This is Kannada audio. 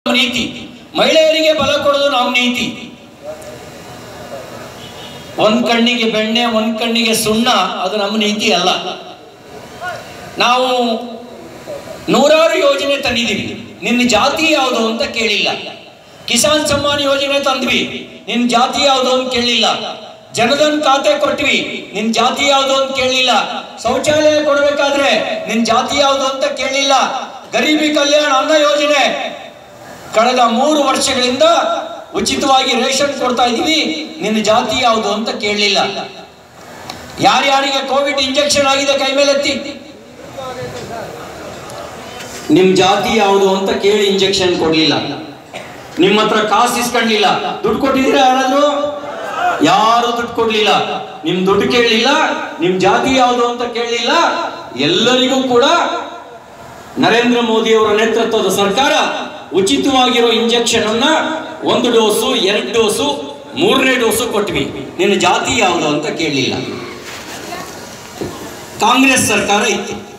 ನೀತಿ ಮಹಿಳೆಯರಿಗೆ ಬಲ ಕೊಡೋದು ನಮ್ಮ ನೀತಿ ಒಂದ್ ಕಣ್ಣಿಗೆ ಬೆಣ್ಣೆ ಒಂದ್ ಕಣ್ಣಿಗೆ ಸುಣ್ಣ ಅದು ನಮ್ಮ ನೀತಿ ಅಲ್ಲ ನಾವು ನೂರಾರು ಯೋಜನೆ ತಂದಿದ್ದೀವಿ ನಿನ್ನ ಜಾತಿ ಯಾವುದು ಅಂತ ಕೇಳಿಲ್ಲ ಕಿಸಾನ್ ಸಮ್ಮಾನ್ ಯೋಜನೆ ತಂದ್ವಿ ನಿನ್ ಜಾತಿ ಯಾವುದು ಅಂತ ಕೇಳಿಲ್ಲ ಜನಧನ್ ಖಾತೆ ಕೊಟ್ವಿ ನಿನ್ ಜಾತಿ ಯಾವುದು ಅಂತ ಕೇಳಲಿಲ್ಲ ಶೌಚಾಲಯ ಕೊಡಬೇಕಾದ್ರೆ ನಿನ್ ಜಾತಿ ಯಾವುದು ಅಂತ ಕೇಳಲಿಲ್ಲ ಗರೀಬಿ ಕಲ್ಯಾಣ ಅನ್ನ ಯೋಜನೆ ಕಳೆದ ಮೂರು ವರ್ಷಗಳಿಂದ ಉಚಿತವಾಗಿ ರೇಷನ್ ಕೊಡ್ತಾ ಇದೀವಿ ನಿನ್ನ ಜಾತಿ ಯಾವುದು ಅಂತ ಕೇಳಲಿಲ್ಲ ಯಾರ್ಯಾರಿಗೆ ಕೋವಿಡ್ ಇಂಜೆಕ್ಷನ್ ಆಗಿದೆ ಕೈ ಮೇಲೆ ಎತ್ತಿ ನಿಮ್ ಜಾತಿ ಯಾವುದು ಅಂತ ಕೇಳಿ ಇಂಜೆಕ್ಷನ್ ಕೊಡ್ಲಿಲ್ಲ ನಿಮ್ಮ ಹತ್ರ ಕಾಸು ಇಸ್ಕೊಂಡಿಲ್ಲ ದುಡ್ಡು ಕೊಟ್ಟಿದ್ದೀರಾ ಯಾರಾದ್ರೂ ಯಾರು ದುಡ್ಡು ಕೊಡ್ಲಿಲ್ಲ ನಿಮ್ ದುಡ್ಡು ಕೇಳಲಿಲ್ಲ ನಿಮ್ ಜಾತಿ ಯಾವುದು ಅಂತ ಕೇಳಲಿಲ್ಲ ಎಲ್ಲರಿಗೂ ಕೂಡ ನರೇಂದ್ರ ಮೋದಿ ಅವರ ನೇತೃತ್ವದ ಸರ್ಕಾರ ಉಚಿತವಾಗಿರೋ ಇಂಜೆಕ್ಷನ್ ಅನ್ನ ಒಂದು ಡೋಸು ಎರಡು ಡೋಸು ಮೂರನೇ ಡೋಸು ಕೊಟ್ವಿ ನಿನ್ನ ಜಾತಿ ಯಾವುದು ಅಂತ ಕೇಳಲಿಲ್ಲ ಕಾಂಗ್ರೆಸ್ ಸರ್ಕಾರ ಇತ್ತು